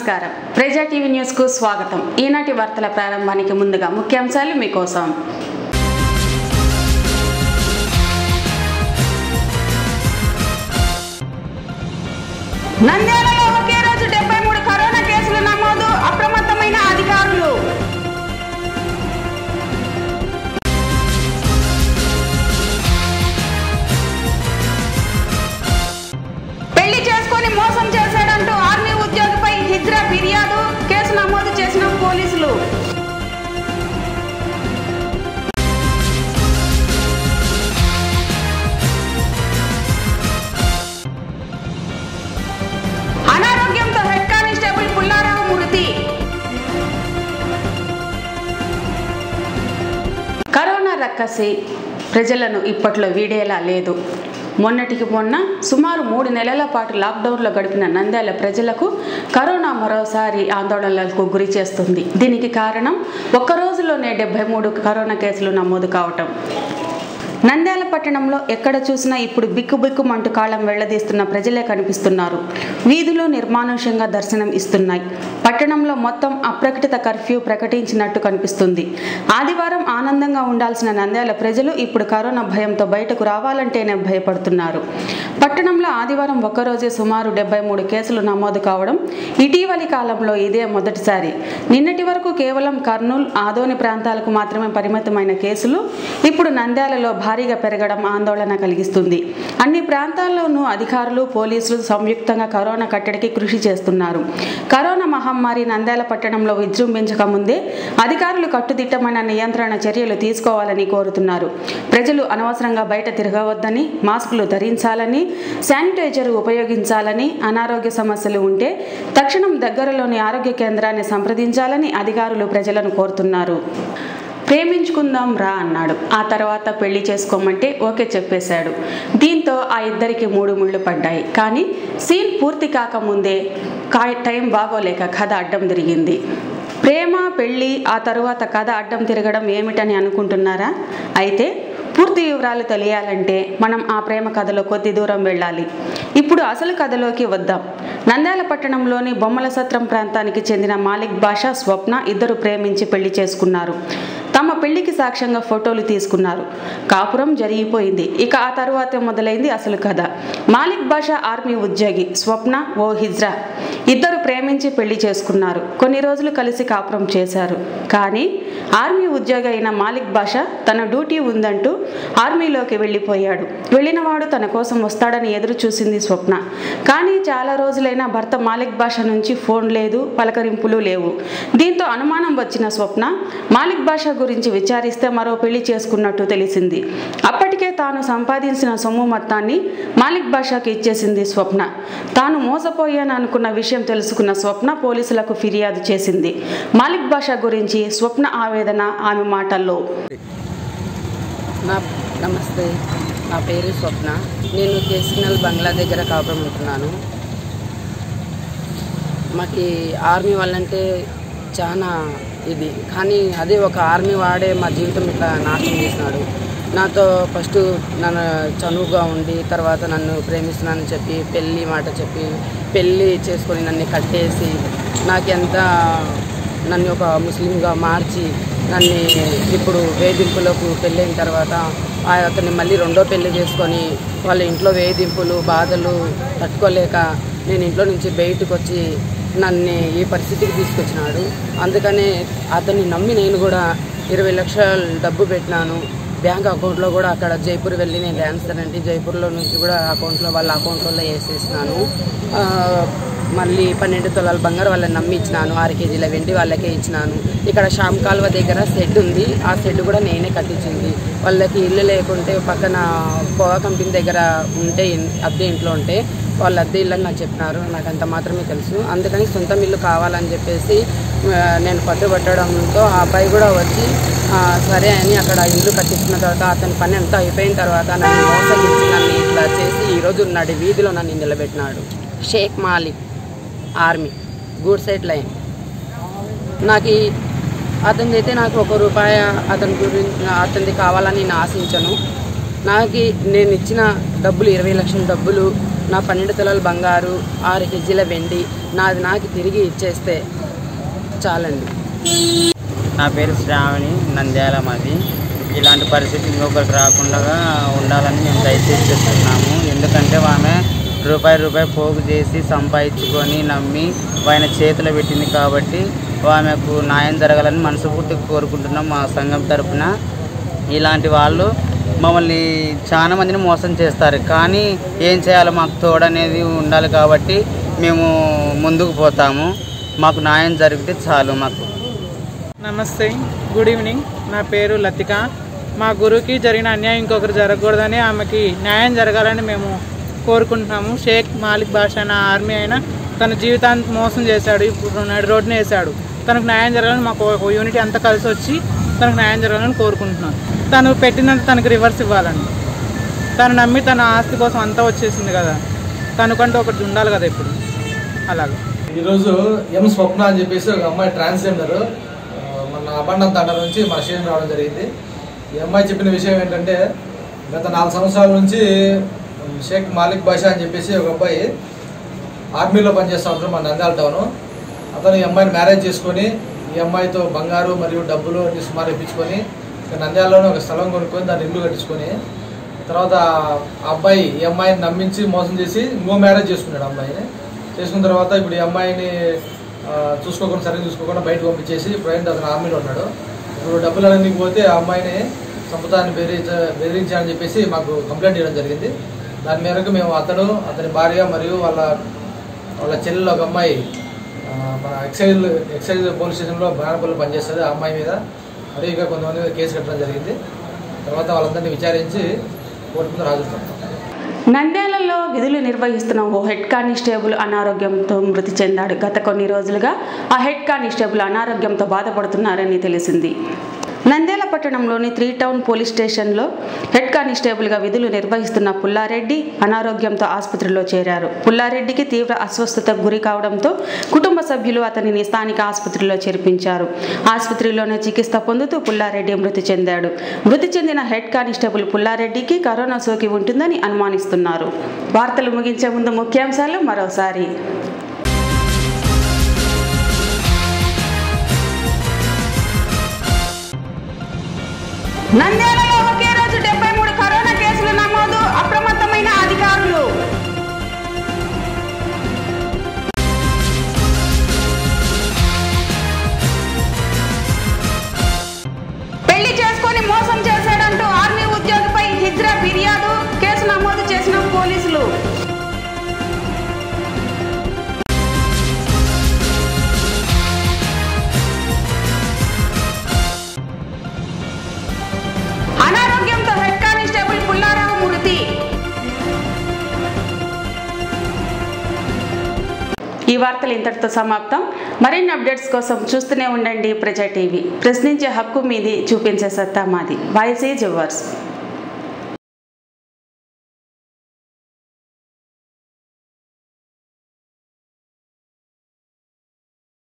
నమస్కారం ప్రజా TV news కు స్వాగతం ఈనాటి వార్తల ప్రారంభానికి ముందుగా ముఖ్యాంశాలు మీకోసం నంద్యాలలో ఒకే రోజు డెబ్బై మూడు కరోనా కేసులు నమోదు అప్రమత్తమైన అధికారులు పెళ్లి చేసుకొని మోసం చేశాడంటూ ఆర్మీ ఉద్యోగిపై హిజ్రా ఫిర్యాదు కేసు నమోదు చేసిన పోలీసులు అనారోగ్యంతో హెడ్ కానిస్టేబుల్ పుల్లారావు మృతి కరోనా రక్కసి ప్రజలను ఇప్పట్లో వీడేలా లేదు మొన్నటికి మొన్న సుమారు మూడు నెలల పాటు లాక్డౌన్లో గడిపిన నంద్యాల ప్రజలకు కరోనా మరోసారి ఆందోళనలకు గురి చేస్తుంది దీనికి కారణం ఒక్క రోజులోనే డెబ్బై మూడు కరోనా కేసులు నమోదు కావటం నంద్యాల పట్టణంలో ఎక్కడ చూసినా ఇప్పుడు బిక్కు బిక్కుమంటూ కాలం వెళ్లదీస్తున్న ప్రజలే కనిపిస్తున్నారు వీధులు నిర్మానుష్యంగా దర్శనం ఇస్తున్నాయి పట్టణంలో మొత్తం అప్రకటిత కర్ఫ్యూ ప్రకటించినట్టు కనిపిస్తుంది ఆదివారం ఆనందంగా ఉండాల్సిన నంద్యాల ప్రజలు ఇప్పుడు కరోనా భయంతో బయటకు రావాలంటేనే భయపడుతున్నారు పట్టణంలో ఆదివారం ఒక్కరోజే సుమారు డెబ్బై మూడు కేసులు నమోదు కావడం ఇటీవలి కాలంలో ఇదే మొదటిసారి నిన్నటి వరకు కేవలం కర్నూలు ఆదోని ప్రాంతాలకు మాత్రమే పరిమితమైన కేసులు ఇప్పుడు నంద్యాలలో భారీగా పెరగడం ఆందోళన కలిగిస్తుంది అన్ని ప్రాంతాల్లోనూ అధికారులు పోలీసులు సంయుక్తంగా కరోనా కట్టడికి కృషి చేస్తున్నారు కరోనా మహమ్మారి నంద్యాల పట్టణంలో విజృంభించక ముందే అధికారులు కట్టుదిట్టమైన నియంత్రణ చర్యలు తీసుకోవాలని కోరుతున్నారు ప్రజలు అనవసరంగా బయట తిరగవద్దని మాస్కులు ధరించాలని శానిటైజర్ ఉపయోగించాలని అనారోగ్య సమస్యలు ఉంటే తక్షణం దగ్గరలోని ఆరోగ్య కేంద్రాన్ని సంప్రదించాలని అధికారులు ప్రజలను కోరుతున్నారు ప్రేమించుకుందాం రా అన్నాడు ఆ తర్వాత పెళ్లి చేసుకోమంటే ఓకే చెప్పేశాడు దీంతో ఆ ఇద్దరికి మూడు ముళ్ళు పడ్డాయి కానీ సీన్ పూర్తి కాకముందే కా టైం బాగోలేక కథ అడ్డం తిరిగింది ప్రేమ పెళ్ళి ఆ తరువాత కథ అడ్డం తిరగడం ఏమిటని అనుకుంటున్నారా అయితే పూర్తి వివరాలు తెలియాలంటే మనం ఆ ప్రేమ కథలో కొద్ది దూరం వెళ్ళాలి ఇప్పుడు అసలు కథలోకి వద్దాం నంద్యాల పట్టణంలోని బొమ్మల సత్రం ప్రాంతానికి చెందిన మాలిక్ బాషా స్వప్న ఇద్దరు ప్రేమించి పెళ్లి చేసుకున్నారు తమ పెళ్లికి సాక్ష్యంగా ఫోటోలు తీసుకున్నారు కాపురం జరిగిపోయింది ఇక ఆ తరువాత మొదలైంది అసలు కథ మాలిక్ బాషా ఆర్మీ ఉద్యోగి స్వప్న ఓ హిజ్రా ఇద్దరు ప్రేమించి పెళ్లి చేసుకున్నారు కొన్ని రోజులు కలిసి కాపురం చేశారు కానీ ఆర్మీ ఉద్యోగి అయిన మాలిక్ బాషా తన డ్యూటీ ఉందంటూ ఆర్మీలోకి వెళ్ళిపోయాడు వెళ్ళినవాడు తన కోసం వస్తాడని ఎదురు చూసింది స్వప్న కానీ చాలా రోజులైనా భర్త మాలిక్ బాషా నుంచి ఫోన్ లేదు పలకరింపులు లేవు దీంతో అనుమానం వచ్చిన స్వప్న మాలిక్ బాషా గురించి విచారిస్తే మరో పెళ్లి చేసుకున్నట్టు తెలిసింది అప్పటికే తాను సంపాదించిన సొమ్ము మొత్తాన్ని మాలిక్ బాషాకి ఇచ్చేసింది స్వప్న తాను మోసపోయాను అనుకున్న విషయం తెలుసుకున్న స్వప్న పోలీసులకు ఫిర్యాదు చేసింది మాలిక్ బాషా గురించి స్వప్న ఆవేదన ఆమె మాటల్లో నా నమస్తే నా పేరు స్వప్న నేను కేసినల్ బంగ్లా దగ్గర కాపురం ఉంటున్నాను మాకు ఆర్మీ వాళ్ళంటే చాలా ఇది కానీ అదే ఒక ఆర్మీ వాడే మా జీవితం ఇట్లా నాశనం చేసినాడు నాతో ఫస్ట్ నన్ను చనువుగా ఉండి తర్వాత నన్ను ప్రేమిస్తున్నానని చెప్పి పెళ్ళి మాట చెప్పి పెళ్ళి చేసుకొని నన్ను కట్టేసి నాకెంత నన్ను ఒక ముస్లింగా మార్చి నన్ను ఇప్పుడు వేధింపులకు పెళ్ళైన తర్వాత ఆ అతన్ని మళ్ళీ రెండో పెళ్లి చేసుకొని వాళ్ళ ఇంట్లో వేధింపులు బాధలు తట్టుకోలేక నేను ఇంట్లో నుంచి బయటకు వచ్చి నన్ను ఈ పరిస్థితికి తీసుకొచ్చినాడు అందుకనే అతన్ని నమ్మి నేను కూడా ఇరవై లక్షల డబ్బు పెట్టినాను బ్యాంక్ అకౌంట్లో కూడా అక్కడ జైపూర్ వెళ్ళి నేను డ్యాన్సర్ అంటే జైపూర్లో నుంచి కూడా అకౌంట్లో వాళ్ళ అకౌంట్లో వేసేసినాను ఆ, మళ్ళీ పన్నెండు తులాల బంగారు వాళ్ళని నమ్మి ఇచ్చినాను ఆరు కేజీల వెండి వాళ్ళకే ఇచ్చినాను ఇక్కడ శ్యామ్ కాలువ దగ్గర షెడ్ ఉంది ఆ షెడ్ కూడా నేనే కట్టించింది వాళ్ళకి ఇల్లు లేకుంటే పక్కన పోగా కంపెనీ దగ్గర ఉంటే ఇన్- అద్దె ఇంట్లో ఉంటే వాళ్ళు అద్దె ఇల్లు అని నాకు చెప్పినారు నాకు అంత మాత్రమే తెలుసు అందుకని సొంతం ఇల్లు కావాలని చెప్పేసి ఆ, నేను పట్టుబట్టడంతో ఆ అబ్బాయి కూడా వచ్చి ఆ, సరే అని అక్కడ ఇల్లు కట్టించిన తర్వాత అతని పని అంతా అయిపోయిన తర్వాత నన్ను మోసగించి నన్ను ఇట్లా చేసి ఈరోజు నడి వీధిలో నన్ను నిలబెట్టినాడు షేక్ మాలిక్ ఆర్మీ గూడ్ సైడ్ లైన్ నాకు ఈ- అతనిది అయితే నాకు ఒక రూపాయ అతని గురించి అతనిది కావాలని నేను ఆశించను నాకు నేను ఇచ్చిన డబ్బులు ఇరవై లక్షల డబ్బులు నా పన్నెండు తులాల బంగారు ఆరు కేజీల వెండి నాది నాకు తిరిగి ఇచ్చేస్తే చాలండి నా పేరు శ్రావణి నంద్యాల మాది ఇలాంటి పరిస్థితి ఇంకొకరికి రాకుండా ఉండాలని మేము దయచేసి చెప్తున్నాము ఎందుకంటే ఆమె రూపాయి రూపాయి పోగు చేసి సంపాదించుకొని నమ్మి ఆయన చేతిలో పెట్టింది కాబట్టి ఆమెకు న్యాయం జరగాలని మనస్ఫూర్తిగా కోరుకుంటున్నాం మా సంఘం తరపున ఇలాంటి వాళ్ళు మమ్మల్ని చాలా మందిని మోసం చేస్తారు కానీ ఏం చేయాలో మాకు తోడనేది ఉండాలి కాబట్టి మేము ముందుకు పోతాము మాకు న్యాయం జరిగితే చాలు మాకు నమస్తే గుడ్ ఈవినింగ్ నా పేరు లతిక మా గురువుకి జరిగిన అన్యాయం ఇంకొకరు జరగకూడదని ఆమెకి న్యాయం జరగాలని మేము కోరుకుంటున్నాము షేక్ మాలిక్ బాషా అనే ఆర్మీ అయినా తన జీవితాన్ని మోసం చేశాడు ఇప్పుడు నడి రోడ్డున వేశాడు తనకు న్యాయం జరగాలని మాకు ఒక యూనిటీ అంతా కలిసి వచ్చి తనకు న్యాయం జరగాలని కోరుకుంటున్నాను తను పెట్టినంత తనకు రివర్స్ ఇవ్వాలండి తను నమ్మి తన ఆస్తి కోసం అంతా వచ్చేసింది కదా తనకంటూ ఒకటి ఉండాలి కదా ఇప్పుడు అలాగే ఈరోజు ఎం స్వప్న అని చెప్పేసి ఒక అమ్మాయి ట్రాన్స్జెండర్ ఆ, మన అబండం తండ నుంచి మన స్టేషన్ రావడం జరిగింది ఈ అమ్మాయి చెప్పిన విషయం ఏంటంటే గత నాలుగు సంవత్సరాల నుంచి ఉమ్, షేక్ మాలిక్ బాషా అని చెప్పేసి ఒక అబ్బాయి ఆర్మీలో పనిచేస్తూ ఉంటారు మన నంద్యాల టౌన్ అతను ఈ అమ్మాయిని మ్యారేజ్ చేసుకొని ఈ అమ్మాయితో బంగారు మరియు డబ్బులు అన్ని సుమారు ఇప్పించుకొని ఇక నంద్యాలలోనే ఒక స్థలం కొనుక్కొని దాన్ని ఇల్లు కట్టించుకొని తర్వాత ఆ అబ్బాయి ఈ అమ్మాయిని నమ్మించి మోసం చేసి ఇంకో మ్యారేజ్ చేసుకున్నాడు ఆ అమ్మాయిని చేసుకున్న తర్వాత ఇప్పుడు ఈ అమ్మాయిని ఆ, చూసుకోకుండా సరిగ్గా చూసుకోకుండా బయటకు పంపించేసి ప్రజెంట్ అతను ఆర్మీలో ఉన్నాడు ఇప్పుడు డబ్బులు అనేది పోతే ఆ అమ్మాయిని చంపుతాన్ని బెదిరించ బెదిరించాలని చెప్పేసి మాకు కంప్లైంట్ చేయడం జరిగింది దాని మేరకు మేము అతడు అతని భార్య మరియు వాళ్ళ వాళ్ళ చెల్లెలు ఒక అమ్మాయి ఆ, మన ఎక్సైజ్ ఎక్సైజ్ పోలీస్ స్టేషన్లో బాణపల్లి పనిచేస్తుంది ఆ అమ్మాయి మీద మరియు ఇంకా కొంతమంది మీద కేసు కట్టడం జరిగింది తర్వాత వాళ్ళందరినీ విచారించి కోర్టు ముందు హాజరు నంద్యాలలో విధులు నిర్వహిస్తున్న ఓ హెడ్ కానిస్టేబుల్ అనారోగ్యంతో మృతి చెందాడు గత కొన్ని రోజులుగా ఆ హెడ్ కానిస్టేబుల్ అనారోగ్యంతో బాధపడుతున్నారని తెలిసింది నంద్యాల పట్టణంలోని త్రీ టౌన్ పోలీస్ స్టేషన్లో హెడ్ కానిస్టేబుల్గా విధులు నిర్వహిస్తున్న పుల్లారెడ్డి అనారోగ్యంతో ఆసుపత్రిలో చేరారు పుల్లారెడ్డికి తీవ్ర అస్వస్థతకు గురి కావడంతో కుటుంబ సభ్యులు అతనిని స్థానిక ఆసుపత్రిలో చేర్పించారు ఆసుపత్రిలోనే చికిత్స పొందుతూ పుల్లారెడ్డి మృతి చెందాడు మృతి చెందిన హెడ్ కానిస్టేబుల్ పుల్లారెడ్డికి కరోనా సోకి ఉంటుందని అనుమానిస్తున్నారు వార్తలు ముగించే ముందు ముఖ్యాంశాలు మరోసారి నంద్యాలలో ఒకే రోజు డెబ్బై మూడు కరోనా కేసులు నమోదు అప్రమత్తమైన అధికారులు పెళ్లి చేసుకొని మోసం చేశాడంటూ ఆర్మీ ఉద్యోగిపై హిజ్రా ఫిర్యాదు కేసు నమోదు చేసిన పోలీసులు అనారోగ్యంతో హెడ్ కానిస్టేబుల్ పుల్లారావు మృతి ఈ వార్తలు ఇంతటితో సమాప్తం మరిన్ని అప్డేట్స్ కోసం చూస్తూనే ఉండండి ప్రజా టీవీ ప్రశ్నించే హక్కు మీది చూపించే సత్తా మాది వాయిసీ జువర్స్